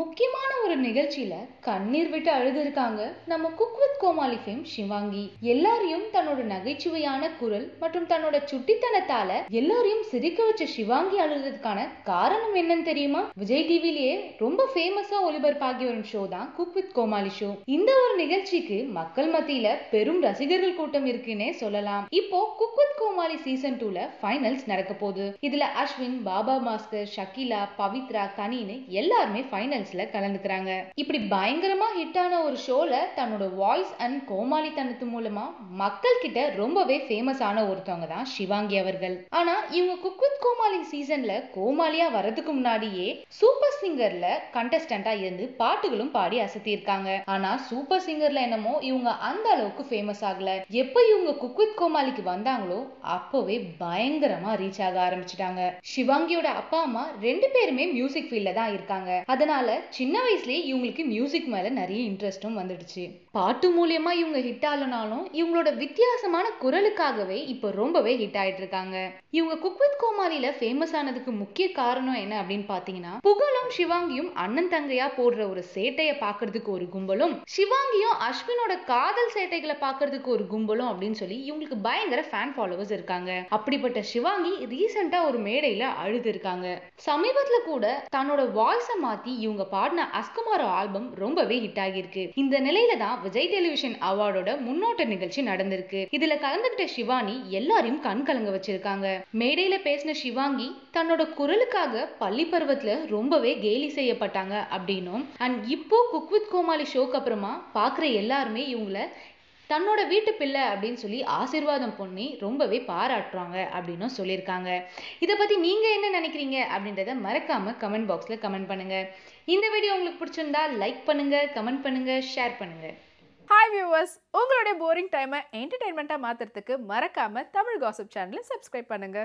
முக்கியமான ஒரு நிகழ்ச்சியில கண்ணீர் விட்டு அழுது இருக்காங்க நம்ம cook with Comali fame Sivaangi எல்லாரையும் தன்னோட நகைச்சுவையான குரல் மற்றும் தன்னோட சுட்டித்தனத்தால எல்லாரையும் சிரிக்க வச்ச சிவாங்கி அழுதுறதுக்கான காரணம் என்னன்னு தெரியுமா விஜய் டிவிலேயே ரொம்ப ஃபேமஸா ஒளிபரப்பாகி வரும் ஷோ தான் குக் வித் கோமாளி ஷோ இந்த ஒரு நிகழ்ச்சிக்கு மக்கள் மத்தியில பெரும் ரசிகர்கள் கூட்டம் இருக்குன்னே சொல்லலாம் இப்போ குக் வித் கோமாளி சீசன் டூல ஃபைனல்ஸ் நடக்க போகுது இதுல அஸ்வின் பாபா மாஸ்கர் ஷக்கிலா பவித்ரா கனின்னு எல்லாருமே ஃபைனல்ஸ்ல கலந்துக்கிறாங்க இப்படி பயங்கரமா ஹிட் ஆன ஒரு ஷோல தன்னோட வாய்ஸ் அண்ட் கோமாளித்தனத்து மூலமா மக்கள் கிட்ட ரொம்பவே ஃபேமஸ் ஆன ஒருத்தவங்க தான் சிவாங்கி அவர்கள் ஆனா இவங்க குக் வித் கோமாளி சீசன்ல கோமாளியா வர்றதுக்கு முன்னாடியே சூப்பர் சிங்கர்ல கண்டஸ்டண்டா இருந்து பாட்டுகளும் பாடி அசத்தியிருக்காங்க ஆனா சூப்பர் சிங்கர்ல என்னமோ இவங்க அந்த அளவுக்கு ஃபேமஸ் ஆகல எப்ப இவங்க குக் வித் கோமாளிக்கு வந்தாங்களோ அப்பவே பயங்கரமா ரீச் ஆக ஆரம்பிச்சிட்டாங்க சிவாங்கியோட அப்பா அம்மா ரெண்டு பேருமே மியூசிக் ஃபீல்ட்ல தான் இருக்காங்க அதனால சின்ன வயசுலயே இவங்களுக்கு மியூசிக் மேல நிறைய இன்ட்ரெஸ்டும் வந்துடுச்சு பாட்டு மூலியமா இவங்க ஹிட் ஆகலனாலும் இவங்களோட வித்தியாசமான குரலுக்காகவே இப்போ ரொம்பவே ஹிட் ஆயிட்டு இருக்காங்க இவங்க குக் வித் கோமாளியில ஃபேமஸ் ஆனதுக்கு முக்கிய காரணம் என்ன அப்படின்னு பாத்தீங்கன்னா புகழும் சிவாங்கியும் அண்ணன் தங்கையா போடுற ஒரு சேட்டைய பாக்குறதுக்கு ஒரு கும்பலும் சிவாங்கியும் அஸ்வினோட காதல் சேட்டைகளை பாக்குறதுக்கு ஒரு கும்பலும் அப்படின்னு சொல்லி இவங்களுக்கு பயங்கர ஃபேன் ஃபாலோவர்ஸ் இருக்காங்க அப்படிப்பட்ட சிவாங்கி ரீசெண்டா ஒரு மேடையில அழுது இருக்காங்க சமீபத்துல கூட தன்னோட வாய்ஸை மாத்தி இவங்க பாடின அஸ்குமாரோ ஆல்பம் ரொம்பவே ஹிட் ஆகியிருக்கு இந்த நிலையில தான் விஜய் டெலிவிஷன் அவார்டோட முன்னோட்ட நிகழ்ச்சி நடந்திருக்கு இதுல கலந்துகிட்ட சிவானி எல்லாரையும் கண் கலங்க வச்சிருக்காங்க மேடையில பேசின சிவாங்கி தன்னோட குரலுக்காக பள்ளி பருவத்துல ரொம்பவே கேலி செய்யப்பட்டாங்க அப்படின்னும் அண்ட் இப்போ குக் வித் கோமாளி ஷோக்கு அப்புறமா பாக்குற எல்லாருமே இவங்கள தன்னோட வீட்டு பிள்ளை அப்படின்னு சொல்லி ஆசீர்வாதம் பண்ணி ரொம்பவே பாராட்டுறாங்க அப்படின்னும் சொல்லியிருக்காங்க இதை பத்தி நீங்க என்ன நினைக்கிறீங்க அப்படின்றத மறக்காம கமெண்ட் பாக்ஸ்ல கமெண்ட் பண்ணுங்க இந்த வீடியோ உங்களுக்கு பிடிச்சிருந்தா லைக் பண்ணுங்க கமெண்ட் பண்ணுங்க ஷேர் பண்ணுங்க ஹாய் வியூவர்ஸ் உங்களுடைய போரிங் டைமை என்டர்டைன்மெண்ட்டாக மாற்றுறதுக்கு மறக்காமல் தமிழ் காசிப் சேனலை சப்ஸ்கிரைப் பண்ணுங்கள்